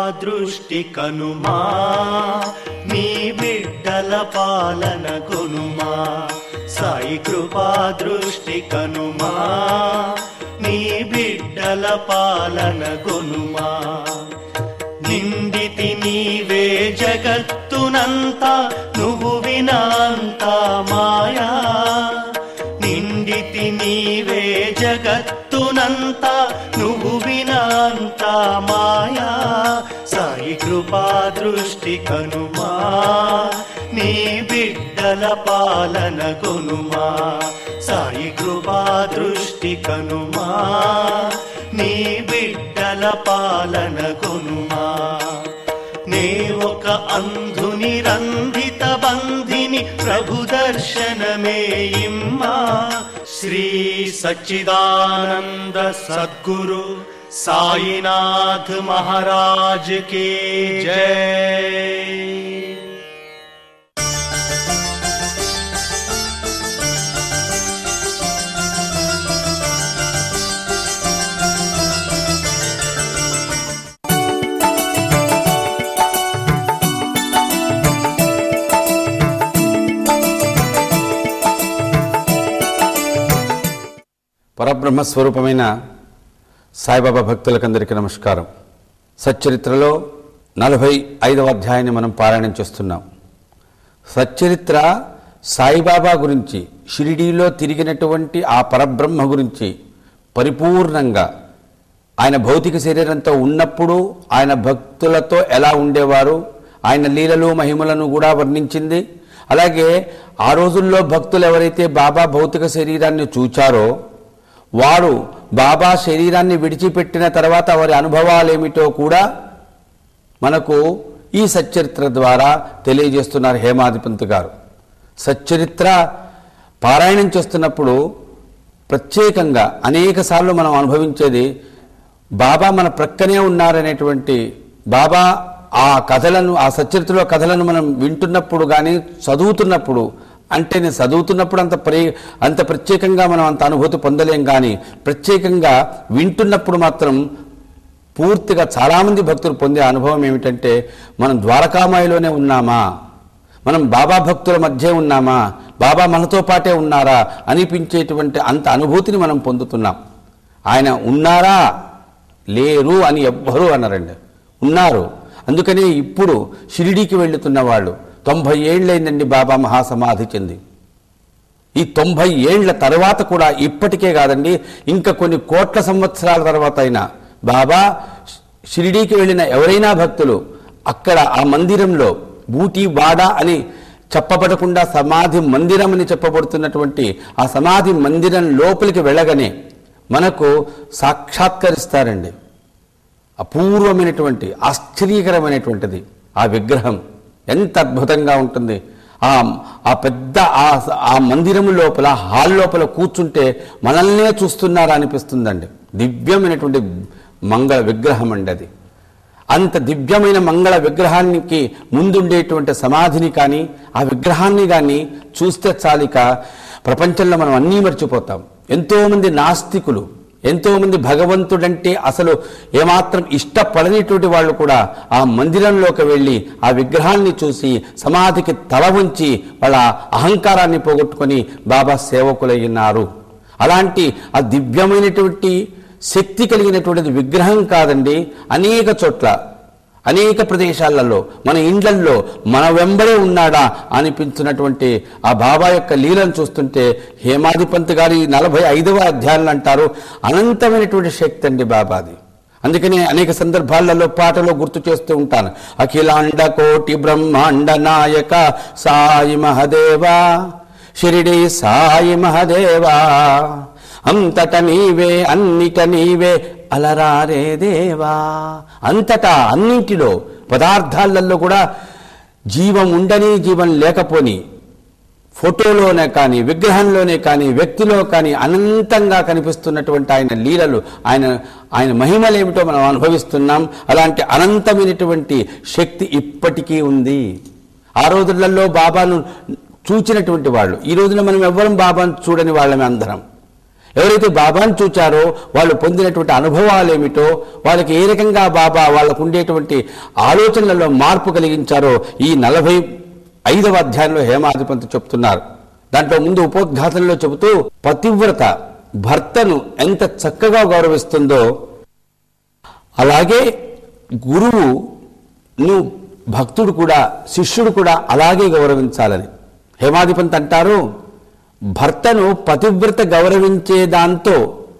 దృష్టి కనుమా నీ బిడ్డల పాలన కొనుమా సాయి కృపా దృష్టి కనుమా నీ బిడ్డల పాలన కొనుమా నిండితి నీవే జగత్తునంతా నువ్వు వినాంత మాయా నిండితి నీవే జగత్తునంతా నువ్వు వినాంత మాయా సాయి కృపా దృష్టి కనుమా నీ బిడ్డల పాలన కొనుమా సాయి కృపా దృష్టి కనుమా నీ బిడ్డల పాలన కొనుమా నే ఒక అంధుని రంధిత బంధిని ప్రభు దర్శనమే ఇమ్మా శ్రీ సచ్చిదానంద సద్గురు సాయినాథ్ మహారాజ్ కే జై పరబ్రహ్మ స్వరూపమైన సాయిబాబా భక్తులకందరికీ నమస్కారం సచ్చరిత్రలో నలభై ఐదవ అధ్యాయాన్ని మనం పారాయణం చేస్తున్నాం సచ్చరిత్ర సాయిబాబా గురించి షిరిడీలో తిరిగినటువంటి ఆ పరబ్రహ్మ గురించి పరిపూర్ణంగా ఆయన భౌతిక శరీరంతో ఉన్నప్పుడు ఆయన భక్తులతో ఎలా ఉండేవారు ఆయన లీలలు మహిమలను కూడా వర్ణించింది అలాగే ఆ రోజుల్లో భక్తులు ఎవరైతే బాబా భౌతిక శరీరాన్ని చూచారో వారు బాబా శరీరాన్ని విడిచిపెట్టిన తర్వాత వారి అనుభవాలు ఏమిటో కూడా మనకు ఈ సచ్చరిత్ర ద్వారా తెలియజేస్తున్నారు హేమాధిపంత్ గారు సచ్చరిత్ర పారాయణం చేస్తున్నప్పుడు ప్రత్యేకంగా అనేక సార్లు మనం అనుభవించేది బాబా మన ప్రక్కనే ఉన్నారనేటువంటి బాబా ఆ కథలను ఆ సచ్చరిత్రలో కథలను మనం వింటున్నప్పుడు కానీ చదువుతున్నప్పుడు అంటే నేను చదువుతున్నప్పుడు అంత ప్రే అంత ప్రత్యేకంగా మనం అంత అనుభూతి పొందలేం కానీ ప్రత్యేకంగా వింటున్నప్పుడు మాత్రం పూర్తిగా చాలామంది భక్తులు పొందే అనుభవం ఏమిటంటే మనం ద్వారకామాయిలోనే ఉన్నామా మనం బాబా భక్తుల మధ్య ఉన్నామా బాబా మనతో పాటే ఉన్నారా అనిపించేటువంటి అంత అనుభూతిని మనం పొందుతున్నాం ఆయన ఉన్నారా లేరు అని ఎవ్వరూ అన్నారండి ఉన్నారు అందుకనే ఇప్పుడు షిరిడీకి వెళ్తున్న వాళ్ళు తొంభై ఏళ్ళైందండి బాబా మహాసమాధి చెంది ఈ తొంభై ఏండ్ల తర్వాత కూడా ఇప్పటికే కాదండి ఇంకా కొన్ని కోట్ల సంవత్సరాల తర్వాత అయినా బాబా షిరిడీకి వెళ్ళిన ఎవరైనా భక్తులు అక్కడ ఆ మందిరంలో బూటి వాడ అని చెప్పబడకుండా సమాధి మందిరం అని చెప్పబడుతున్నటువంటి ఆ సమాధి మందిరం లోపలికి వెళ్ళగానే మనకు సాక్షాత్కరిస్తారండి అపూర్వమైనటువంటి ఆశ్చర్యకరమైనటువంటిది ఆ విగ్రహం ఎంత అద్భుతంగా ఉంటుంది ఆ ఆ పెద్ద ఆ ఆ మందిరం లోపల హాల్ లోపల కూర్చుంటే మనల్నే చూస్తున్నారా అనిపిస్తుందండి దివ్యమైనటువంటి మంగళ విగ్రహం అండి అది అంత దివ్యమైన మంగళ విగ్రహానికి ముందుండేటువంటి సమాధిని కానీ ఆ విగ్రహాన్ని కానీ చూస్తే చాలిక ప్రపంచంలో మనం అన్నీ మర్చిపోతాం ఎంతోమంది నాస్తికులు ఎంతోమంది భగవంతుడంటే అసలు ఏమాత్రం ఇష్టపడనిటువంటి వాళ్ళు కూడా ఆ మందిరంలోకి వెళ్ళి ఆ విగ్రహాన్ని చూసి సమాధికి తల ఉంచి వాళ్ళ అహంకారాన్ని పోగొట్టుకొని బాబా సేవకులయ్యున్నారు అలాంటి ఆ దివ్యమైనటువంటి శక్తి కలిగినటువంటిది విగ్రహం కాదండి అనేక చోట్ల అనేక ప్రదేశాలలో మన ఇండ్లల్లో మన వెంబడే ఉన్నాడా అనిపించినటువంటి ఆ బాబా యొక్క లీలను చూస్తుంటే హేమాధిపంత్ గారి నలభై ఐదవ అధ్యాయులు అంటారు అనంతమైనటువంటి శక్తి అండి బాబాది అందుకని అనేక సందర్భాలలో పాటలో గుర్తు చేస్తూ ఉంటాను అఖిలాండ కోటి బ్రహ్మాండ నాయక సాయి మహదేవా షిరిడి సాయి మహదేవా అంతట నీవే అన్నిట నీవే అలరారే దేవా అంతటా అన్నింటిలో పదార్థాలలో కూడా జీవం ఉండని జీవం లేకపోని ఫోటోలోనే కానీ విగ్రహంలోనే కానీ వ్యక్తిలో కానీ అనంతంగా కనిపిస్తున్నటువంటి ఆయన లీలలు ఆయన ఆయన మహిమలేమిటో మనం అనుభవిస్తున్నాం అలాంటి అనంతమైనటువంటి శక్తి ఇప్పటికీ ఉంది ఆ రోజులలో బాబాను చూచినటువంటి వాళ్ళు ఈ రోజున మనం ఎవ్వరం బాబాను చూడని వాళ్ళమే అందరం ఎవరైతే బాబాను చూచారో వాళ్ళు పొందినటువంటి అనుభవాలు ఏమిటో వాళ్ళకి ఏ రకంగా బాబా వాళ్ళకు ఉండేటువంటి ఆలోచనలలో మార్పు కలిగించారో ఈ నలభై ఐదవ అధ్యాయంలో హేమాధిపంతు చెప్తున్నారు దాంట్లో ముందు ఉపోద్ఘాతంలో చెబుతూ పతివ్రత భర్తను ఎంత చక్కగా గౌరవిస్తుందో అలాగే గురువు నువ్వు భక్తుడు కూడా శిష్యుడు కూడా అలాగే గౌరవించాలని హేమాధిపంత్ అంటారు భర్తను పతివ్రత గౌరవించే దాంతో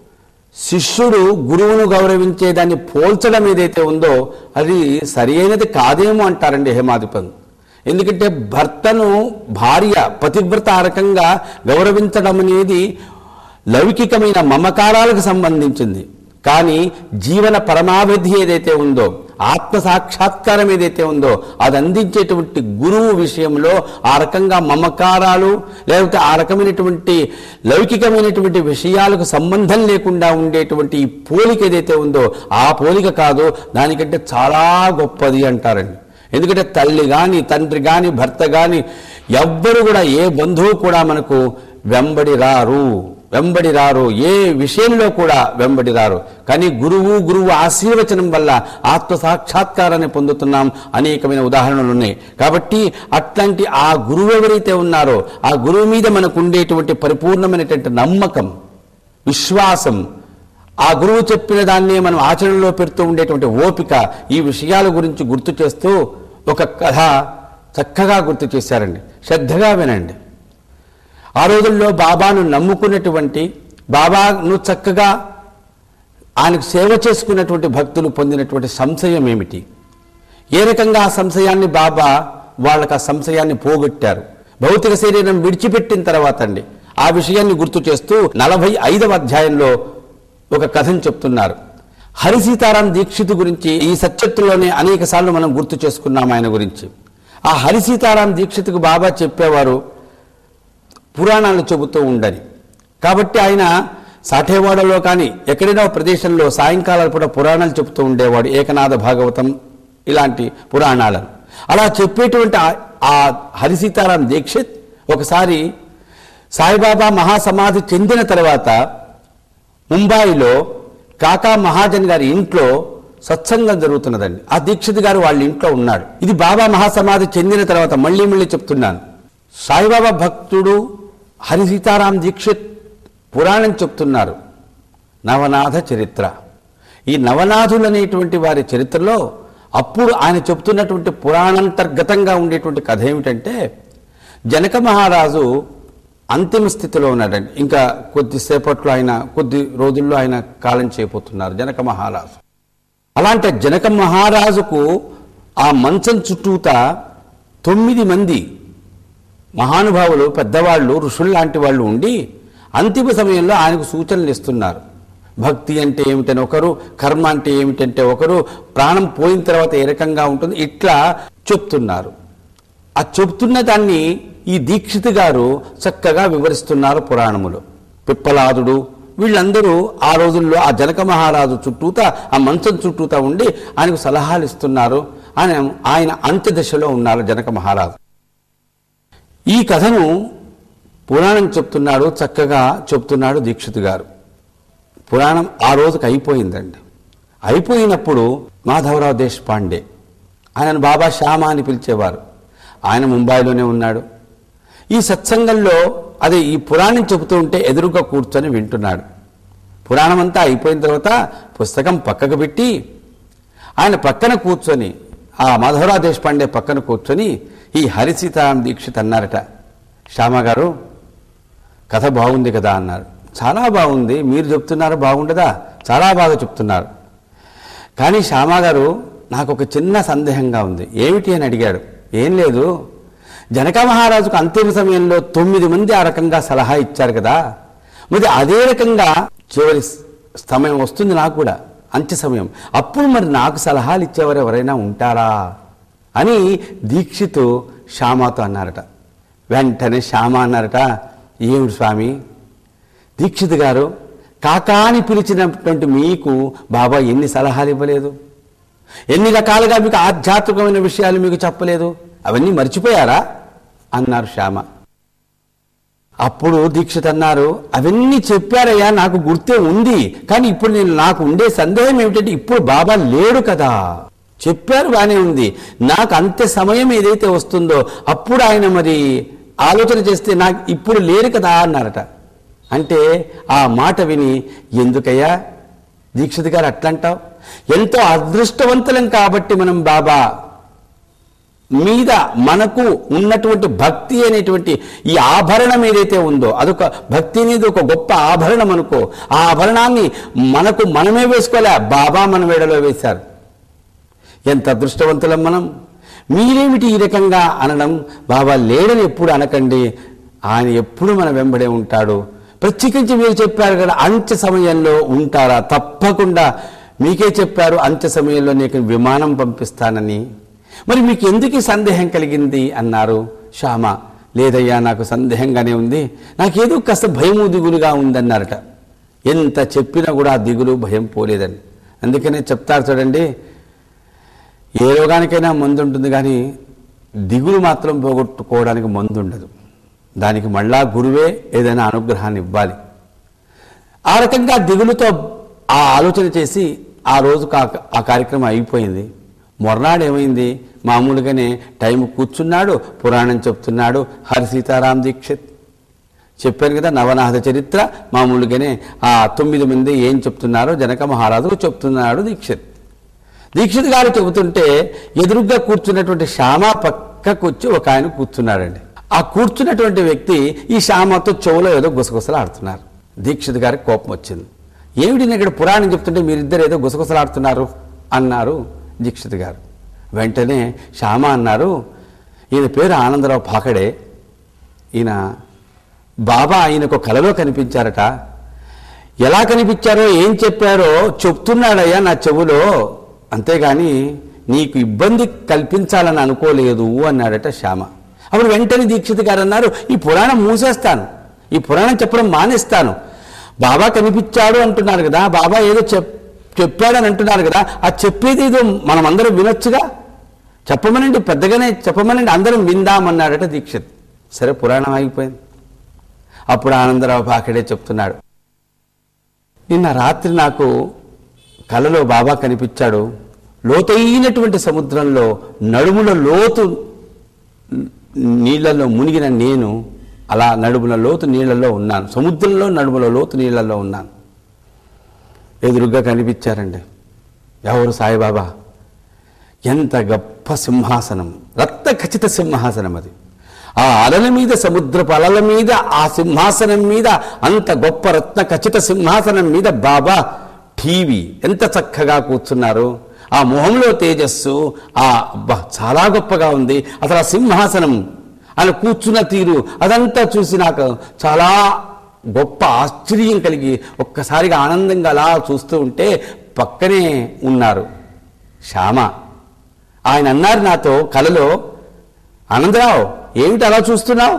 శిష్యుడు గురువును గౌరవించే దాన్ని పోల్చడం ఏదైతే ఉందో అది సరి అయినది కాదేమో అంటారండి హేమాధిపంత్ ఎందుకంటే భర్తను భార్య పతివ్రత ఆ రకంగా గౌరవించడం అనేది లౌకికమైన మమకారాలకు సంబంధించింది కానీ జీవన పరమావధి ఏదైతే ఉందో ఆత్మ సాక్షాత్కారం ఏదైతే ఉందో అది అందించేటువంటి గురువు విషయంలో ఆ రకంగా మమకారాలు లేకపోతే ఆ రకమైనటువంటి లౌకికమైనటువంటి విషయాలకు సంబంధం లేకుండా ఉండేటువంటి ఈ పోలిక ఏదైతే ఉందో ఆ పోలిక కాదు దానికంటే చాలా గొప్పది అంటారండి ఎందుకంటే తల్లి కానీ తండ్రి కానీ భర్త కానీ ఎవ్వరు కూడా ఏ బంధువు కూడా మనకు వెంబడి రారు వెంబడి రారు ఏ విషయంలో కూడా వెంబడి రారు కానీ గురువు గురువు ఆశీర్వచనం వల్ల ఆత్మ సాక్షాత్కారాన్ని పొందుతున్నాం అనేకమైన ఉదాహరణలు ఉన్నాయి కాబట్టి అట్లాంటి ఆ గురువు ఎవరైతే ఉన్నారో ఆ గురువు మీద మనకు ఉండేటువంటి పరిపూర్ణమైనటువంటి నమ్మకం విశ్వాసం ఆ గురువు చెప్పిన దాన్ని మనం ఆచరణలో పెడుతూ ఉండేటువంటి ఓపిక ఈ విషయాల గురించి గుర్తు చేస్తూ ఒక కథ చక్కగా గుర్తు చేశారండి శ్రద్ధగా వినండి ఆ రోజుల్లో బాబాను నమ్ముకున్నటువంటి బాబాను చక్కగా ఆయనకు సేవ చేసుకున్నటువంటి భక్తులు పొందినటువంటి సంశయం ఏమిటి ఏ రకంగా ఆ సంశయాన్ని బాబా వాళ్ళకి ఆ సంశయాన్ని పోగొట్టారు భౌతిక శరీరం విడిచిపెట్టిన తర్వాత అండి ఆ విషయాన్ని గుర్తు చేస్తూ నలభై ఐదవ అధ్యాయంలో ఒక కథను చెప్తున్నారు హరి సీతారాం దీక్షితు గురించి ఈ సత్యత్తులోనే అనేక సార్లు మనం గుర్తు చేసుకున్నాం ఆయన గురించి ఆ హరి సీతారాం దీక్షితుకు బాబా చెప్పేవారు పురాణాలు చెబుతూ ఉండని కాబట్టి ఆయన సాఠేవాడలో కానీ ఎక్కడైనా ఒక ప్రదేశంలో సాయంకాలం పూట పురాణాలు చెబుతూ ఉండేవాడు ఏకనాథ భాగవతం ఇలాంటి పురాణాలను అలా చెప్పేటువంటి ఆ- ఆ హరి సీతారాం దీక్షిత్ ఒకసారి సాయిబాబా మహాసమాధి చెందిన తర్వాత ముంబాయిలో కాకా మహాజన్ గారి ఇంట్లో సత్సంగం జరుగుతున్నదండి ఆ దీక్షిత్ గారు వాళ్ళ ఇంట్లో ఉన్నాడు ఇది బాబా మహాసమాధి చెందిన తర్వాత మళ్ళీ మళ్ళీ చెప్తున్నాను సాయిబాబా భక్తుడు హరి సీతారాం దీక్షిత్ పురాణం చెప్తున్నారు నవనాథ చరిత్ర ఈ నవనాథులు అనేటువంటి వారి చరిత్రలో అప్పుడు ఆయన చెప్తున్నటువంటి పురాణాంతర్గతంగా ఉండేటువంటి కథ ఏమిటంటే జనక మహారాజు అంతిమ స్థితిలో ఉన్నాడండి ఇంకా కొద్దిసేపట్లో ఆయన కొద్ది రోజుల్లో ఆయన కాలం చేయబోతున్నారు జనక మహారాజు అలాంటి జనక మహారాజుకు ఆ మంచం చుట్టూత తొమ్మిది మంది మహానుభావులు పెద్దవాళ్ళు ఋషులు లాంటి వాళ్ళు ఉండి అంతిమ సమయంలో ఆయనకు సూచనలు ఇస్తున్నారు భక్తి అంటే ఏమిటని ఒకరు కర్మ అంటే ఏమిటంటే ఒకరు ప్రాణం పోయిన తర్వాత ఏ రకంగా ఉంటుంది ఇట్లా చెప్తున్నారు ఆ చెప్తున్న దాన్ని ఈ దీక్షిత్ గారు చక్కగా వివరిస్తున్నారు పురాణములు పిప్పలాదుడు వీళ్ళందరూ ఆ రోజుల్లో ఆ జనక మహారాజు చుట్టూత ఆ మంచం చుట్టూత ఉండి ఆయనకు సలహాలు ఇస్తున్నారు ఆయన ఆయన అంత్యదశలో ఉన్నారు జనక మహారాజు ఈ కథను పురాణం చెప్తున్నాడు చక్కగా చెప్తున్నాడు దీక్షిత్ గారు పురాణం ఆ రోజుకి అయిపోయిందండి అయిపోయినప్పుడు మాధవరావు దేశపాండే ఆయనను బాబా శ్యామ అని పిలిచేవారు ఆయన ముంబైలోనే ఉన్నాడు ఈ సత్సంగంలో అదే ఈ పురాణం చెబుతూ ఉంటే ఎదురుగా కూర్చొని వింటున్నాడు పురాణం అంతా అయిపోయిన తర్వాత పుస్తకం పక్కకు పెట్టి ఆయన పక్కన కూర్చొని ఆ మాధవరావు దేశపాండే పక్కన కూర్చొని ఈ హరి సీతారాం దీక్షిత్ అన్నారట శ్యామ గారు కథ బాగుంది కదా అన్నారు చాలా బాగుంది మీరు చెప్తున్నారు బాగుండదా చాలా బాగా చెప్తున్నారు కానీ శ్యామ గారు నాకు ఒక చిన్న సందేహంగా ఉంది ఏమిటి అని అడిగాడు ఏం లేదు జనక మహారాజుకు అంతిమ సమయంలో తొమ్మిది మంది ఆ రకంగా సలహా ఇచ్చారు కదా మరి అదే రకంగా చివరి సమయం వస్తుంది నాకు కూడా అంత్య సమయం అప్పుడు మరి నాకు సలహాలు ఇచ్చేవారు ఎవరైనా ఉంటారా అని దీక్షితు శ్యామతో అన్నారట వెంటనే శ్యామ అన్నారట ఏమిటి స్వామి దీక్షిత్ గారు కాకాని పిలిచినటువంటి మీకు బాబా ఎన్ని సలహాలు ఇవ్వలేదు ఎన్ని రకాలుగా మీకు ఆధ్యాత్మికమైన విషయాలు మీకు చెప్పలేదు అవన్నీ మర్చిపోయారా అన్నారు శ్యామ అప్పుడు దీక్షిత్ అన్నారు అవన్నీ చెప్పారయ్యా నాకు గుర్తే ఉంది కానీ ఇప్పుడు నేను నాకు ఉండే సందేహం ఏమిటంటే ఇప్పుడు బాబా లేడు కదా చెప్పారు బానే ఉంది నాకు అంత్య సమయం ఏదైతే వస్తుందో అప్పుడు ఆయన మరి ఆలోచన చేస్తే నాకు ఇప్పుడు లేరు కదా అన్నారట అంటే ఆ మాట విని ఎందుకయ్యా దీక్షిత్ గారు అట్లంటావు ఎంతో అదృష్టవంతులం కాబట్టి మనం బాబా మీద మనకు ఉన్నటువంటి భక్తి అనేటువంటి ఈ ఆభరణం ఏదైతే ఉందో అదొక భక్తి అనేది ఒక గొప్ప ఆభరణం అనుకో ఆ ఆభరణాన్ని మనకు మనమే వేసుకోలే బాబా మన వేడలో వేశారు ఎంత అదృష్టవంతులం మనం మీరేమిటి ఈ రకంగా అనడం బాబా లేడని ఎప్పుడు అనకండి ఆయన ఎప్పుడు మన వెంబడే ఉంటాడు ప్రత్యేకించి మీరు చెప్పారు కదా అంత్య సమయంలో ఉంటారా తప్పకుండా మీకే చెప్పారు అంత్య సమయంలో నీకు విమానం పంపిస్తానని మరి మీకు ఎందుకు ఈ సందేహం కలిగింది అన్నారు శ్యామ లేదయ్యా నాకు సందేహంగానే ఉంది నాకేదో కాస్త భయము దిగులుగా ఉందన్నారట ఎంత చెప్పినా కూడా ఆ దిగులు భయం పోలేదని అందుకనే చెప్తారు చూడండి ఏ రోగానికైనా మందు ఉంటుంది కానీ దిగులు మాత్రం పోగొట్టుకోవడానికి మందు ఉండదు దానికి మళ్ళా గురువే ఏదైనా అనుగ్రహాన్ని ఇవ్వాలి ఆ రకంగా దిగులుతో ఆ ఆలోచన చేసి ఆ రోజు కా- ఆ కార్యక్రమం అయిపోయింది మొరనాడు ఏమైంది మామూలుగానే టైం కూర్చున్నాడు పురాణం చెప్తున్నాడు హరి సీతారాం దీక్షిత్ చెప్పాను కదా నవనాథ చరిత్ర మామూలుగానే ఆ తొమ్మిది మంది ఏం చెప్తున్నారో జనక మహారాజుకు చెప్తున్నాడు దీక్షిత్ దీక్షిత్ గారు చెబుతుంటే ఎదురుగ్గా కూర్చున్నటువంటి శ్యామ పక్కకు వచ్చి ఒక ఆయన కూర్చున్నాడండి ఆ కూర్చున్నటువంటి వ్యక్తి ఈ శ్యామతో చెవులో ఏదో గుసగుసలాడుతున్నారు దీక్షిత్ గారికి కోపం వచ్చింది ఏమిటి నేను ఇక్కడ పురాణం చెప్తుంటే మీరిద్దరు ఏదో గుసగుసలాడుతున్నారు అన్నారు దీక్షిత్ గారు వెంటనే శ్యామ అన్నారు ఈయన పేరు ఆనందరావు పాకడే ఈయన బాబా ఆయనకు కలలో కనిపించారట ఎలా కనిపించారో ఏం చెప్పారో చెప్తున్నాడయ్యా నా చెవులో అంతేగాని నీకు ఇబ్బంది కల్పించాలని అనుకోలేదు అన్నాడట శ్యామ అప్పుడు వెంటనే దీక్షిత్ గారు అన్నారు ఈ పురాణం మూసేస్తాను ఈ పురాణం చెప్పడం మానేస్తాను బాబా కనిపించాడు అంటున్నారు కదా బాబా ఏదో చెప్ చెప్పాడని అంటున్నారు కదా ఆ చెప్పేది ఏదో మనం అందరం వినొచ్చుగా చెప్పమనండి పెద్దగానే చెప్పమనండి అందరం విందామన్నాడట దీక్షిత్ సరే పురాణం ఆగిపోయింది అప్పుడు ఆనందరావు పాకడే చెప్తున్నాడు నిన్న రాత్రి నాకు కలలో బాబా కనిపించాడు లోతైనటువంటి సముద్రంలో నడుముల లోతు నీళ్లలో మునిగిన నేను అలా నడుముల లోతు నీళ్లలో ఉన్నాను సముద్రంలో నడుముల లోతు నీళ్లలో ఉన్నాను ఎదురుగ్గా కనిపించారండి ఎవరు సాయిబాబా ఎంత గొప్ప సింహాసనం రక్త ఖచ్చిత సింహాసనం అది ఆ అలల మీద సముద్రపు అలల మీద ఆ సింహాసనం మీద అంత గొప్ప రత్న ఖచ్చిత సింహాసనం మీద బాబా టీవీ ఎంత చక్కగా కూర్చున్నారు ఆ మొహంలో తేజస్సు ఆ అబ్బా చాలా గొప్పగా ఉంది అసలు ఆ సింహాసనం ఆయన కూర్చున్న తీరు అదంతా చూసి నాకు చాలా గొప్ప ఆశ్చర్యం కలిగి ఒక్కసారిగా ఆనందంగా అలా చూస్తూ ఉంటే పక్కనే ఉన్నారు శ్యామ ఆయన అన్నారు నాతో కలలో ఆనందరావు ఏమిటి అలా చూస్తున్నావు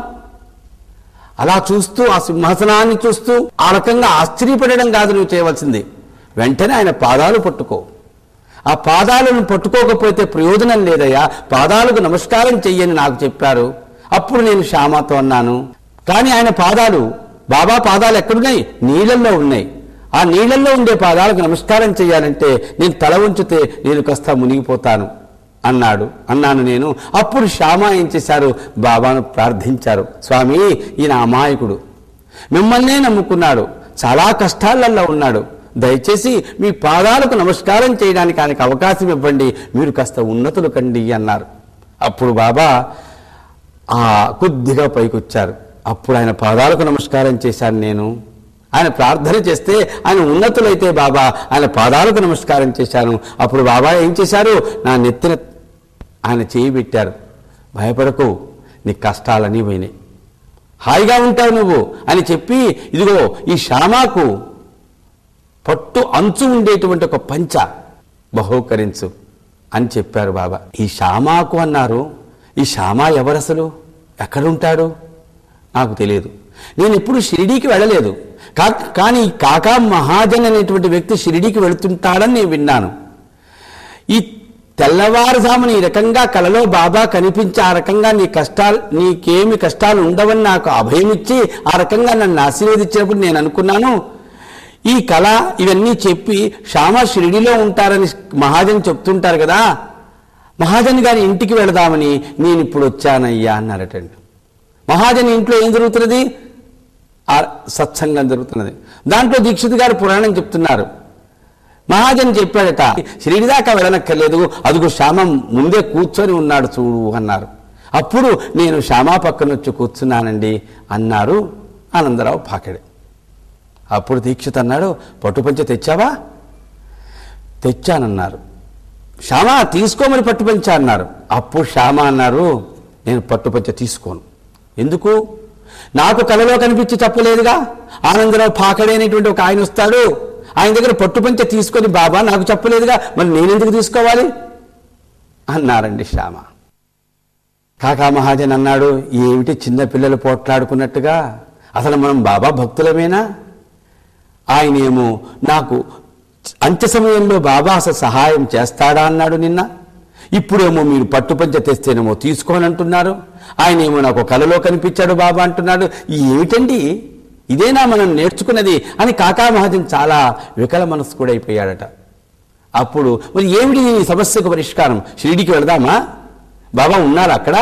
అలా చూస్తూ ఆ సింహాసనాన్ని చూస్తూ ఆ రకంగా ఆశ్చర్యపడడం కాదు నువ్వు చేయవలసింది వెంటనే ఆయన పాదాలు పట్టుకో ఆ పాదాలను పట్టుకోకపోతే ప్రయోజనం లేదయ్యా పాదాలకు నమస్కారం చెయ్యని నాకు చెప్పారు అప్పుడు నేను శ్యామతో అన్నాను కానీ ఆయన పాదాలు బాబా పాదాలు ఎక్కడున్నాయి నీళ్ళల్లో ఉన్నాయి ఆ నీళ్ళల్లో ఉండే పాదాలకు నమస్కారం చేయాలంటే నేను తల ఉంచితే నేను కాస్త మునిగిపోతాను అన్నాడు అన్నాను నేను అప్పుడు శ్యామ ఏం చేశారు బాబాను ప్రార్థించారు స్వామి ఈయన అమాయకుడు మిమ్మల్నే నమ్ముకున్నాడు చాలా కష్టాలలో ఉన్నాడు దయచేసి మీ పాదాలకు నమస్కారం చేయడానికి ఆయనకు అవకాశం ఇవ్వండి మీరు కాస్త ఉన్నతులు కండి అన్నారు అప్పుడు బాబా ఆ కొద్దిగా పైకొచ్చారు అప్పుడు ఆయన పాదాలకు నమస్కారం చేశాను నేను ఆయన ప్రార్థన చేస్తే ఆయన ఉన్నతులైతే బాబా ఆయన పాదాలకు నమస్కారం చేశాను అప్పుడు బాబా ఏం చేశారు నా నెత్తిన ఆయన చేయి పెట్టారు భయపడకు నీ కష్టాలన్నీ పోయినాయి హాయిగా ఉంటావు నువ్వు అని చెప్పి ఇదిగో ఈ శ్యామాకు పట్టు అంచు ఉండేటువంటి ఒక పంచ బహూకరించు అని చెప్పారు బాబా ఈ శ్యామాకు అన్నారు ఈ శ్యామా ఎవరసలు ఎక్కడుంటాడు నాకు తెలియదు నేను ఎప్పుడు షిరిడీకి వెళ్ళలేదు కా- కానీ ఈ కాకా మహాజన్ అనేటువంటి వ్యక్తి షిరిడీకి వెళుతుంటాడని నేను విన్నాను ఈ తెల్లవారుజామున ఈ రకంగా కలలో బాబా కనిపించి ఆ రకంగా నీ కష్టాలు నీకేమి కష్టాలు ఉండవని నాకు అభయం ఇచ్చి ఆ రకంగా నన్ను ఆశీర్వదించినప్పుడు నేను అనుకున్నాను ఈ కళ ఇవన్నీ చెప్పి శ్యామ షిరిడిలో ఉంటారని మహాజన్ చెప్తుంటారు కదా మహాజన్ గారి ఇంటికి వెళదామని నేను ఇప్పుడు వచ్చానయ్యా అన్నారటండి మహాజన్ ఇంట్లో ఏం జరుగుతున్నది ఆ సత్సంగం జరుగుతున్నది దాంట్లో దీక్షిత్ గారు పురాణం చెప్తున్నారు మహాజన్ చెప్పాడట షిరిడి దాకా వెళ్ళనక్కర్లేదు అదుగు శ్యామం ముందే కూర్చొని ఉన్నాడు చూడు అన్నారు అప్పుడు నేను శ్యామా పక్కన వచ్చి కూర్చున్నానండి అన్నారు ఆనందరావు పాకెడే అప్పుడు దీక్షిత్ అన్నాడు పట్టుపంచ తెచ్చావా తెచ్చానన్నారు శ్యామ తీసుకోమని పట్టుపంచ అన్నారు అప్పుడు శ్యామ అన్నారు నేను పట్టుపంచ తీసుకోను ఎందుకు నాకు కలలో కనిపించి చెప్పలేదుగా ఆనందరావు పాకడే అనేటువంటి ఒక ఆయన వస్తాడు ఆయన దగ్గర పట్టుపంచ తీసుకొని బాబా నాకు చెప్పలేదుగా మరి నేనెందుకు తీసుకోవాలి అన్నారండి శ్యామ కాకా మహాజన్ అన్నాడు ఏమిటి చిన్న పిల్లలు పోట్లాడుకున్నట్టుగా అసలు మనం బాబా భక్తులమేనా ఆయనేమో నాకు అంత్య సమయంలో బాబా అసలు సహాయం చేస్తాడా అన్నాడు నిన్న ఇప్పుడేమో మీరు పట్టుపంచ తెస్తేనేమో తీసుకోని అంటున్నారు ఆయనేమో నాకు కలలో కనిపించాడు బాబా అంటున్నాడు ఏమిటండి ఇదేనా మనం నేర్చుకున్నది అని కాకా మహాజన్ చాలా వికల మనస్సు కూడా అయిపోయాడట అప్పుడు మరి ఏమిటి ఈ సమస్యకు పరిష్కారం షిరిడికి వెళదామా బాబా ఉన్నారు అక్కడ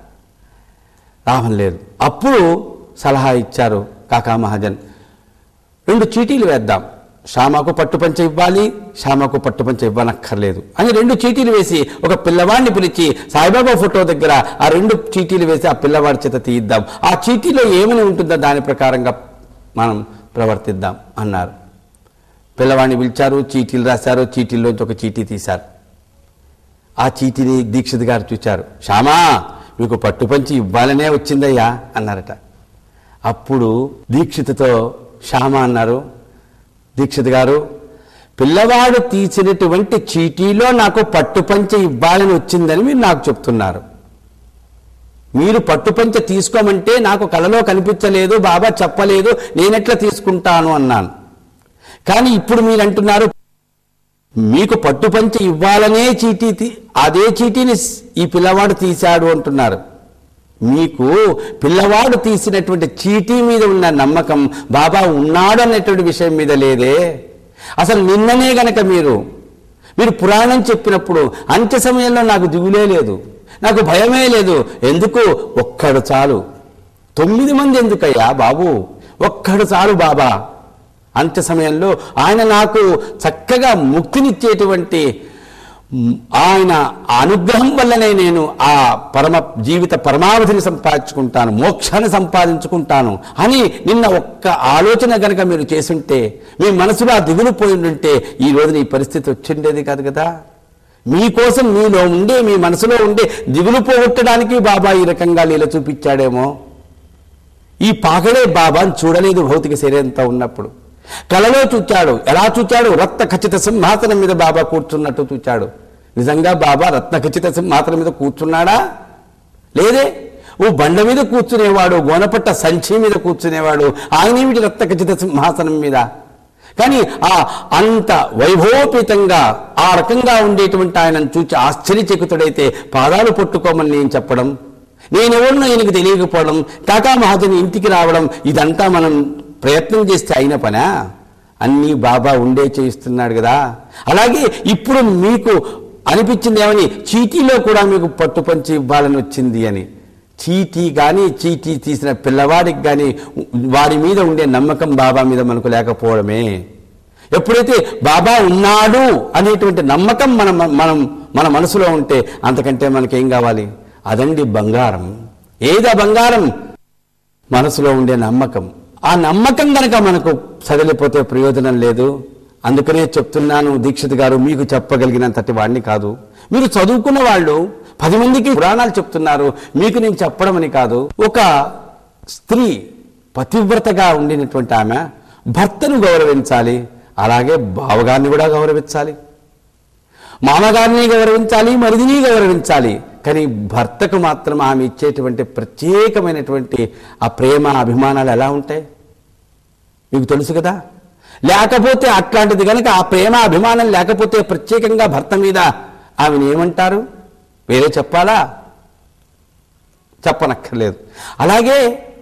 రావడం లేదు అప్పుడు సలహా ఇచ్చారు కాకా మహాజన్ రెండు చీటీలు వేద్దాం శ్యామకు పట్టుపంచ ఇవ్వాలి శ్యామకు పట్టుపంచ ఇవ్వనక్కర్లేదు అని రెండు చీటీలు వేసి ఒక పిల్లవాడిని పిలిచి సాయిబాబా ఫోటో దగ్గర ఆ రెండు చీటీలు వేసి ఆ పిల్లవాడి చేత తీయిద్దాం ఆ చీటీలో ఏమని ఉంటుందో దాని ప్రకారంగా మనం ప్రవర్తిద్దాం అన్నారు పిల్లవాడిని పిలిచారు చీటీలు రాశారు చీటీల్లోంచి ఒక చీటీ తీశారు ఆ చీటీని దీక్షిత్ గారు చూచారు శ్యామా మీకు పట్టుపంచి ఇవ్వాలనే వచ్చిందయ్యా అన్నారట అప్పుడు దీక్షిత్తో శ్యామ అన్నారు దీక్షిత్ గారు పిల్లవాడు తీసినటువంటి చీటీలో నాకు పట్టుపంచ ఇవ్వాలని వచ్చిందని మీరు నాకు చెప్తున్నారు మీరు పట్టుపంచ తీసుకోమంటే నాకు కలలో కనిపించలేదు బాబా చెప్పలేదు నేనెట్లా తీసుకుంటాను అన్నాను కానీ ఇప్పుడు మీరు అంటున్నారు మీకు పట్టుపంచ ఇవ్వాలనే చీటీ తీ- అదే చీటీని స్- ఈ పిల్లవాడు తీశాడు అంటున్నారు మీకు పిల్లవాడు తీసినటువంటి చీటీ మీద ఉన్న నమ్మకం బాబా ఉన్నాడు అన్నటువంటి విషయం మీద లేదే అసలు నిన్ననే గనక మీరు మీరు పురాణం చెప్పినప్పుడు అంత్య సమయంలో నాకు దిగులే లేదు నాకు భయమే లేదు ఎందుకు ఒక్కడు చాలు తొమ్మిది మంది ఎందుకయ్యా బాబు ఒక్కడు చాలు బాబా అంత్య సమయంలో ఆయన నాకు చక్కగా ముక్తినిచ్చేటువంటి మ్, ఆయన అనుగ్రహం వల్లనే నేను ఆ పరమ జీవిత పరమావధిని సంపాదించుకుంటాను మోక్షాన్ని సంపాదించుకుంటాను అని నిన్న ఒక్క ఆలోచన గనక మీరు చేసుంటే మీ మనసులో ఆ దిగులు పోయి ఉంటే ఈ రోజున ఈ పరిస్థితి వచ్చిండేది కాదు కదా మీకోసం మీలో ఉండే మీ మనసులో ఉండే దిగులు పోగొట్టడానికి బాబా ఈ రకంగా లీల చూపించాడేమో ఈ పాకడే బాబాను చూడలేదు భౌతిక శరీరంతో ఉన్నప్పుడు కలలో చూచాడు ఎలా చూచాడు రత్న ఖచ్చిత సింహాసనం మీద బాబా కూర్చున్నట్టు చూచాడు నిజంగా బాబా రత్న ఖచ్చిత సింహాసనం మీద కూర్చున్నాడా లేదే ఓ బండ మీద కూర్చునేవాడు గోనపట్ట సంచి మీద కూర్చునేవాడు ఆయనేమిటి రత్న ఖచ్చిత సింహాసనం మీద కానీ ఆ అంత వైభవోపేతంగా ఆ రకంగా ఉండేటువంటి ఆయనను చూచి ఆశ్చర్యచకితుడైతే పాదాలు పట్టుకోమని నేను చెప్పడం నేనెవరినో ఈయనకు తెలియకపోవడం కాకా మహాజన్ ఇంటికి రావడం ఇదంతా మనం ప్రయత్నం చేస్తే అయిన పనా అన్నీ బాబా ఉండే చేయిస్తున్నాడు కదా అలాగే ఇప్పుడు మీకు అనిపించింది ఏమని చీటీలో కూడా మీకు పట్టుపంచి ఇవ్వాలని వచ్చింది అని చీటీ కానీ చీటీ తీసిన పిల్లవాడికి కానీ వాడి మీద ఉండే నమ్మకం బాబా మీద మనకు లేకపోవడమే ఎప్పుడైతే బాబా ఉన్నాడు అనేటువంటి నమ్మకం మన మనం మన మనసులో ఉంటే అంతకంటే మనకేం కావాలి అదండి బంగారం ఏదా బంగారం మనసులో ఉండే నమ్మకం ఆ నమ్మకం గనక మనకు సడలిపోతే ప్రయోజనం లేదు అందుకనే చెప్తున్నాను దీక్షిత్ గారు మీకు చెప్పగలిగినంతటి వాడిని కాదు మీరు చదువుకున్న వాళ్ళు పది మందికి పురాణాలు చెప్తున్నారు మీకు నేను చెప్పడం అని కాదు ఒక స్త్రీ పతివ్రతగా ఉండినటువంటి ఆమె భర్తను గౌరవించాలి అలాగే బావగారిని కూడా గౌరవించాలి మామగారిని గౌరవించాలి మరిదిని గౌరవించాలి కానీ భర్తకు మాత్రం ఆమె ఇచ్చేటువంటి ప్రత్యేకమైనటువంటి ఆ ప్రేమ అభిమానాలు ఎలా ఉంటాయి మీకు తెలుసు కదా లేకపోతే అట్లాంటిది కనుక ఆ ప్రేమ అభిమానం లేకపోతే ప్రత్యేకంగా భర్త మీద ఆమెను ఏమంటారు వేరే చెప్పాలా చెప్పనక్కర్లేదు అలాగే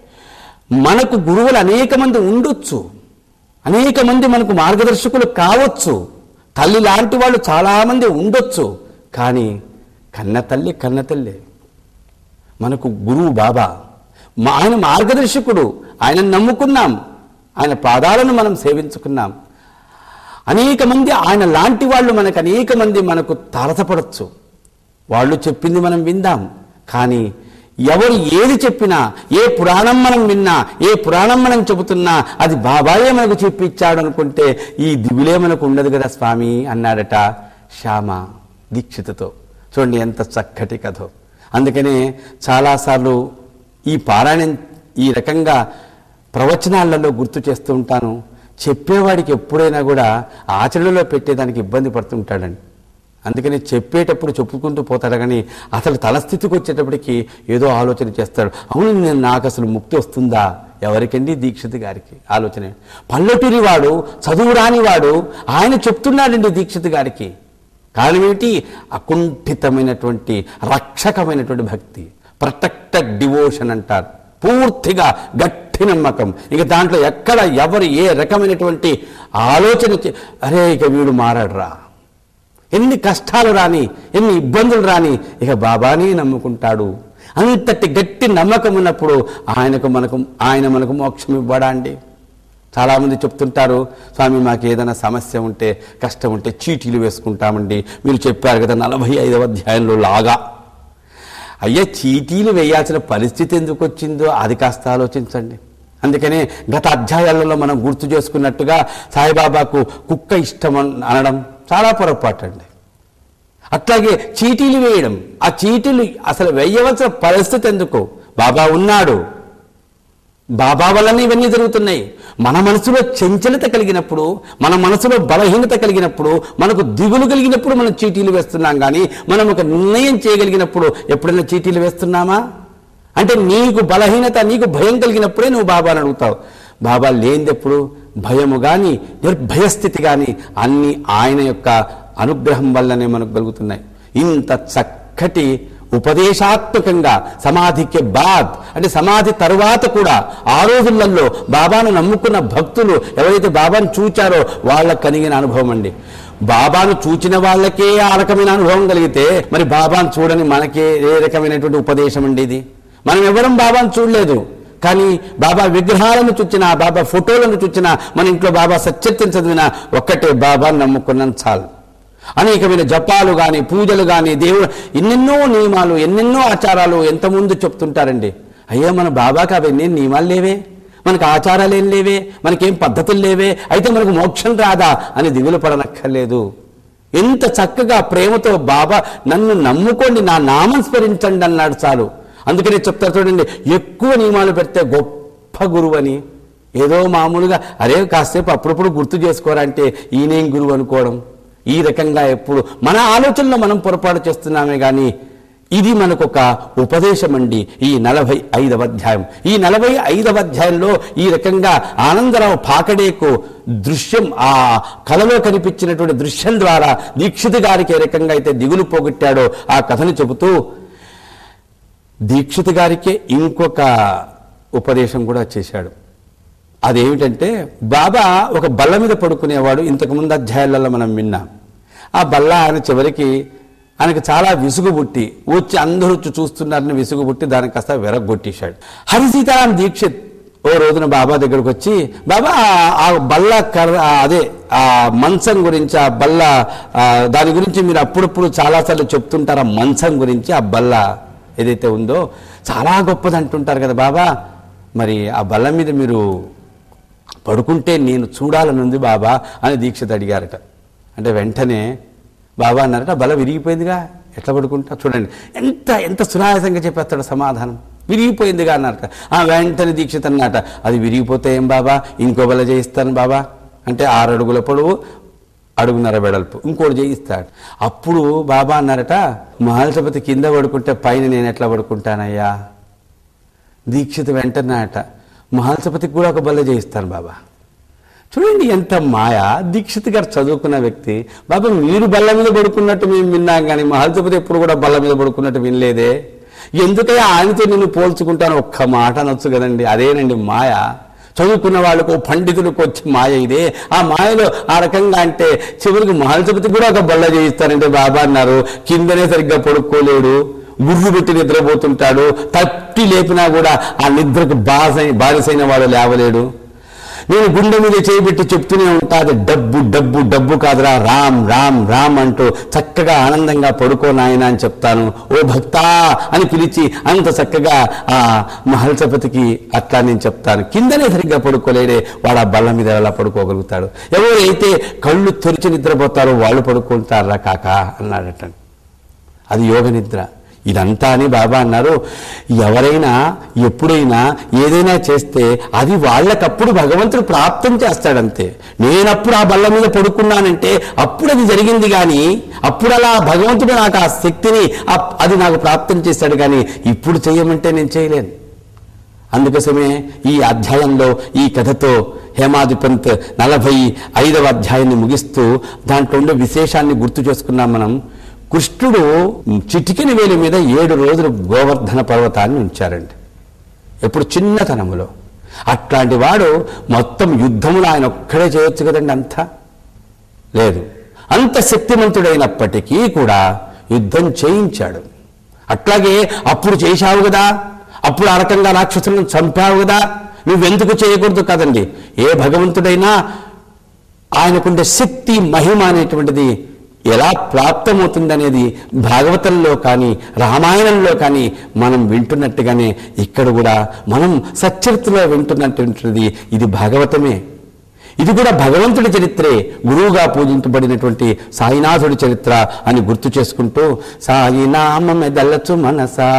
మనకు గురువులు అనేక మంది ఉండొచ్చు అనేక మంది మనకు మార్గదర్శకులు కావచ్చు తల్లి లాంటి వాళ్ళు చాలామంది ఉండొచ్చు కానీ కన్న తల్లి కన్న తల్లి మనకు గురువు బాబా మా- ఆయన మార్గదర్శకుడు ఆయన నమ్ముకున్నాం ఆయన పాదాలను మనం సేవించుకున్నాం అనేక మంది ఆయన లాంటి వాళ్ళు మనకు అనేక మంది మనకు తారసపడచ్చు వాళ్ళు చెప్పింది మనం విందాం కానీ ఎవరు ఏది చెప్పినా ఏ పురాణం మనం విన్నా ఏ పురాణం మనం చెబుతున్నా అది బాబాయే మనకు చెప్పించాడు అనుకుంటే ఈ దిగులే మనకు ఉండదు కదా స్వామి అన్నాడట శ్యామ దీక్షితతో చూడండి ఎంత చక్కటి కథో అందుకనే చాలాసార్లు ఈ పారాయణం ఈ రకంగా ప్రవచనాలలో గుర్తు చేస్తూ ఉంటాను చెప్పేవాడికి ఎప్పుడైనా కూడా ఆచరణలో పెట్టేదానికి ఇబ్బంది పడుతుంటాడండి అందుకని చెప్పేటప్పుడు చెప్పుకుంటూ పోతాడు కానీ అసలు తలస్థితికి వచ్చేటప్పటికి ఏదో ఆలోచన చేస్తాడు అవును నేను నాకు అసలు ముక్తి వస్తుందా ఎవరికండి దీక్షిత్ గారికి ఆలోచన పల్లెటూరి వాడు చదువు రాని వాడు ఆయన చెప్తున్నాడండి దీక్షిత్ గారికి కారణం ఏమిటి అకుంఠితమైనటువంటి రక్షకమైనటువంటి భక్తి ప్రొటెక్టెడ్ డివోషన్ అంటారు పూర్తిగా గట్టి నమ్మకం ఇక దాంట్లో ఎక్కడ ఎవరు ఏ రకమైనటువంటి ఆలోచన చే- అరే ఇక వీడు మారాడురా ఎన్ని కష్టాలు రాని ఎన్ని ఇబ్బందులు రాని ఇక బాబానే నమ్ముకుంటాడు అంతటి గట్టి నమ్మకం ఉన్నప్పుడు ఆయనకు మనకు ఆయన మనకు మోక్షం ఇవ్వడా అండి చాలామంది చెప్తుంటారు స్వామి మాకు ఏదైనా సమస్య ఉంటే కష్టం ఉంటే చీటీలు వేసుకుంటామండి మీరు చెప్పారు కదా నలభై ఐదవ అధ్యాయంలో లాగా అయ్యా చీటీలు వేయాల్సిన పరిస్థితి ఎందుకు వచ్చిందో అది కాస్త ఆలోచించండి అందుకనే గత అధ్యాయాలలో మనం గుర్తు చేసుకున్నట్టుగా సాయిబాబాకు కుక్క ఇష్టం అన్- అనడం చాలా పొరపాటు అండి అట్లాగే చీటీలు వేయడం ఆ చీటీలు అసలు వేయవలసిన పరిస్థితి ఎందుకు బాబా ఉన్నాడు బాబా వల్లనే ఇవన్నీ జరుగుతున్నాయి మన మనసులో చంచలత కలిగినప్పుడు మన మనసులో బలహీనత కలిగినప్పుడు మనకు దిగులు కలిగినప్పుడు మనం చీటీలు వేస్తున్నాం కానీ మనం ఒక నిర్ణయం చేయగలిగినప్పుడు ఎప్పుడైనా చీటీలు వేస్తున్నామా అంటే నీకు బలహీనత నీకు భయం కలిగినప్పుడే నువ్వు బాబాని అడుగుతావు బాబా లేనిదెప్పుడు భయము కానీ నిర్భయస్థితి కానీ అన్ని ఆయన యొక్క అనుగ్రహం వల్లనే మనకు కలుగుతున్నాయి ఇంత చక్కటి ఉపదేశాత్మకంగా సమాధికి బాద్ అంటే సమాధి తరువాత కూడా ఆ రోజులలో బాబాను నమ్ముకున్న భక్తులు ఎవరైతే బాబాను చూచారో వాళ్ళకు కలిగిన అనుభవం అండి బాబాను చూచిన వాళ్ళకే ఆ రకమైన అనుభవం కలిగితే మరి బాబాను చూడని మనకే ఏ రకమైనటువంటి ఉపదేశం అండి ఇది మనం ఎవరం బాబాను చూడలేదు కానీ బాబా విగ్రహాలను చూచినా బాబా ఫోటోలను చూచినా మన ఇంట్లో బాబా సత్యత్యం చదివినా ఒక్కటే బాబాను నమ్ముకున్నాను చాలు అనేకమైన జపాలు కానీ పూజలు కానీ దేవుడు ఎన్నెన్నో నియమాలు ఎన్నెన్నో ఆచారాలు ఎంతమంది చెప్తుంటారండి అయ్యా మన బాబాకి అవన్నీ నియమాలు లేవే మనకు ఆచారాలు ఏం లేవే మనకేం పద్ధతులు లేవే అయితే మనకు మోక్షం రాదా అని దిగులు పడనక్కర్లేదు ఎంత చక్కగా ప్రేమతో బాబా నన్ను నమ్ముకోండి నా నామం స్మరించండి అన్నాడు చాలు అందుకనే చెప్తారు చూడండి ఎక్కువ నియమాలు పెడితే గొప్ప గురువు అని ఏదో మామూలుగా అరే కాసేపు అప్పుడప్పుడు గుర్తు చేసుకోరా అంటే ఈయనేం గురువు అనుకోవడం ఈ రకంగా ఎప్పుడు మన ఆలోచనలో మనం పొరపాటు చేస్తున్నామే కానీ ఇది మనకొక ఉపదేశం అండి ఈ నలభై ఐదవ అధ్యాయం ఈ నలభై ఐదవ అధ్యాయంలో ఈ రకంగా ఆనందరావు పాకడేకు దృశ్యం ఆ కళలో కనిపించినటువంటి దృశ్యం ద్వారా దీక్షిత్ గారికి ఏ రకంగా అయితే దిగులు పోగొట్టాడో ఆ కథను చెబుతూ దీక్షిత్ గారికే ఇంకొక ఉపదేశం కూడా చేశాడు అదేమిటంటే బాబా ఒక బల్ల మీద పడుకునేవాడు ఇంతకుముందు అధ్యాయాలలో మనం విన్నాం ఆ బల్ల ఆయన చివరికి ఆయనకు చాలా విసుగు పుట్టి వచ్చి అందరూ వచ్చి చూస్తున్నారని విసుగు పుట్టి దానికి కాస్త వెరగొట్టేశాడు హరి సీతారాం దీక్షిత్ ఓ రోజున బాబా దగ్గరకు వచ్చి బాబా ఆ- ఆ బల్ల కర్ర ఆ అదే ఆ మంచం గురించి ఆ బల్ల ఆ దాని గురించి మీరు అప్పుడప్పుడు చాలాసార్లు చెప్తుంటారు ఆ మంచం గురించి ఆ బల్ల ఏదైతే ఉందో చాలా గొప్పది అంటుంటారు కదా బాబా మరి ఆ బల్ల మీద మీరు పడుకుంటే నేను చూడాలనుంది బాబా అని దీక్షిత్ అడిగారట అంటే వెంటనే బాబా అన్నారట బల విరిగిపోయిందిగా ఎట్లా పడుకుంటా చూడండి ఎంత ఎంత సునాయాసంగా చెప్పేస్తాడు సమాధానం విరిగిపోయిందిగా అన్నారట ఆ వెంటనే దీక్షిత్ అన్నట అది విరిగిపోతే ఏం బాబా ఇంకో బల చేయిస్తాను బాబా అంటే ఆరు అడుగుల పొడవు అడుగున్నర వెడల్పు ఇంకోటి చేయిస్తాడు అప్పుడు బాబా అన్నారట మహాలసపతి కింద పడుకుంటే పైన నేను ఎట్లా పడుకుంటానయ్యా దీక్షిత వెంటనే అట మహాలసపతికి కూడా ఒక బల్ల చేయిస్తాను బాబా చూడండి ఎంత మాయ దీక్షిత్ గారు చదువుకున్న వ్యక్తి బాబా మీరు బల్ల మీద పడుకున్నట్టు మేము విన్నాం కానీ మహల్సపతి ఎప్పుడు కూడా బల్ల మీద పడుకున్నట్టు వినలేదే ఎందుకయ్యా ఆయనతో నేను పోల్చుకుంటాను ఒక్క మాట అనొచ్చు కదండి అదేనండి మాయ చదువుకున్న వాళ్ళకు పండితులకు వచ్చే మాయ ఇదే ఆ మాయలో ఆ రకంగా అంటే చివరికి మహల్సపతి కూడా ఒక బల్ల చేయిస్తారంటే బాబా అన్నారు కిందనే సరిగ్గా పడుకోలేడు గుర్రు పెట్టి నిద్రపోతుంటాడు తట్టి లేపినా కూడా ఆ నిద్రకు బాస బానిసైన వాడు లేవలేడు నేను గుండె మీద చేయబెట్టి చెప్తూనే ఉంటాది డబ్బు డబ్బు డబ్బు కాదురా రామ్ రామ్ రామ్ అంటూ చక్కగా ఆనందంగా పడుకో నాయన అని చెప్తాను ఓ భక్తా అని పిలిచి అంత చక్కగా ఆ మహల్సపతికి అట్లా నేను చెప్తాను కిందనే సరిగ్గా పడుకోలేడే వాడు ఆ బల్ల మీద ఎలా పడుకోగలుగుతాడు ఎవరైతే కళ్ళు తెరిచి నిద్రపోతారో వాళ్ళు పడుకుంటారా కాక అన్నాడట అది యోగ నిద్ర ఇదంతా అని బాబా అన్నారు ఎవరైనా ఎప్పుడైనా ఏదైనా చేస్తే అది వాళ్ళకప్పుడు భగవంతుడు ప్రాప్తం చేస్తాడంతే నేనప్పుడు ఆ బల్ల మీద పడుకున్నానంటే అప్పుడు అది జరిగింది కానీ అప్పుడు అలా భగవంతుడు నాకు ఆ శక్తిని ఆ- అది నాకు ప్రాప్తం చేశాడు కానీ ఇప్పుడు చేయమంటే నేను చేయలేను అందుకోసమే ఈ అధ్యాయంలో ఈ కథతో హేమాధిపంత్ నలభై ఐదవ అధ్యాయాన్ని ముగిస్తూ దాంట్లో ఉండే విశేషాన్ని గుర్తు చేసుకున్నాం మనం కృష్ణుడు చిటికిన వేలి మీద ఏడు రోజులు గోవర్ధన పర్వతాన్ని ఉంచారండి ఎప్పుడు చిన్నతనములో అట్లాంటి వాడు మొత్తం యుద్ధములు ఆయన ఒక్కడే చేయొచ్చు కదండి అంతా లేదు అంత శక్తిమంతుడైనప్పటికీ కూడా యుద్ధం చేయించాడు అట్లాగే అప్పుడు చేశావు కదా అప్పుడు ఆ రకంగా రాక్షసులను చంపావు కదా నువ్వెందుకు చేయకూడదు కదండి ఏ భగవంతుడైనా ఆయనకుండే శక్తి మహిమ అనేటువంటిది ఎలా ప్రాప్తమవుతుందనేది భాగవతంలో కానీ రామాయణంలో కానీ మనం వింటున్నట్టుగానే ఇక్కడ కూడా మనం సచ్చరిత్రలో వింటున్నటువంటిది ఇది భాగవతమే ఇది కూడా భగవంతుడి చరిత్రే గురువుగా పూజించబడినటువంటి సాయినాథుడి చరిత్ర అని గుర్తు చేసుకుంటూ సాయి నామమెదలచు మనసా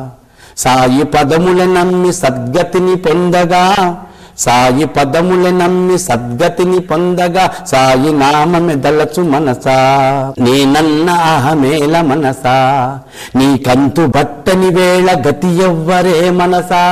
సాయి పదముల నమ్మి సద్గతిని పొందగా సాయి పదముల నమ్మి సద్గతిని పొందగా సాయి నామమెదలచు మనసా నేనన్న అహమేల మనసా నీకంతు బట్టని వేళ గతి ఎవ్వరే మనసా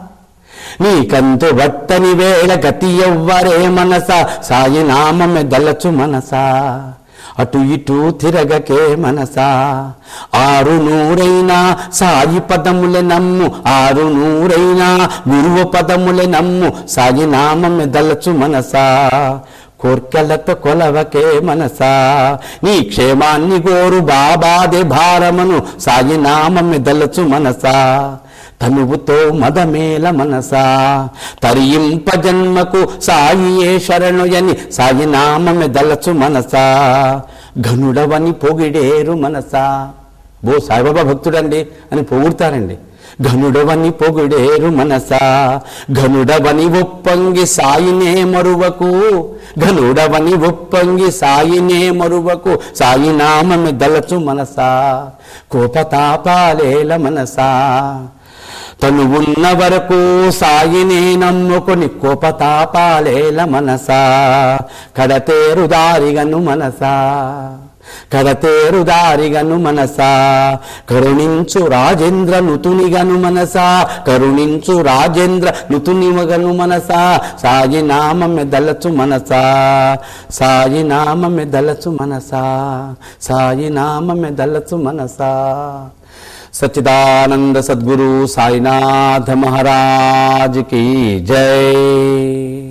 నీకంతు బట్టని వేళ గతి ఎవ్వరే మనస సాయి నామమె దలచు మనసా అటు ఇటు తిరగకే మనసా ఆరు నూరైనా సాయి పదములే నమ్ము ఆరు నూరైనా గురువు పదములే నమ్ము సాయి నామమె దలచు మనసా కోర్కెలతో కొలవకే మనసా నీ క్షేమాన్ని గోరు బాబాదే భారమను సాయి నామమె దలచు మనసా తనువుతో మదమేల మనసా తరింప జన్మకు సాయియే శరణుయని సాయి నామమె దలచు మనసా ఘనుడవని పొగిడేరు మనసా బో సాయిబాబా భక్తుడండి అని పొగుడతారండి ఘనుడవని పొగిడేరు మనసా ఘనుడవని ఒప్పంగి సాయినే మరువకు ఘనుడవని ఒప్పంగి సాయినే మరువకు సాయి నామమె దలచు మనసా కోపతాపాలేల మనసా తను ఉన్న వరకు సాయినే నమ్ముకొని కోపతాపాలేల మనసా కడతేరు దారిగను మనసా కడతేరు దారిగను మనసా కరుణించు రాజేంద్ర నుతునిగను మనసా కరుణించు రాజేంద్ర నుతునిమగను మనసా సాయి నామమె దలచు మనసా సాయి నామమె దలచు మనసా సాయి నామమె దలచు మనసా सच्चिदानंद सदगुरु साईनाथ महाराज की जय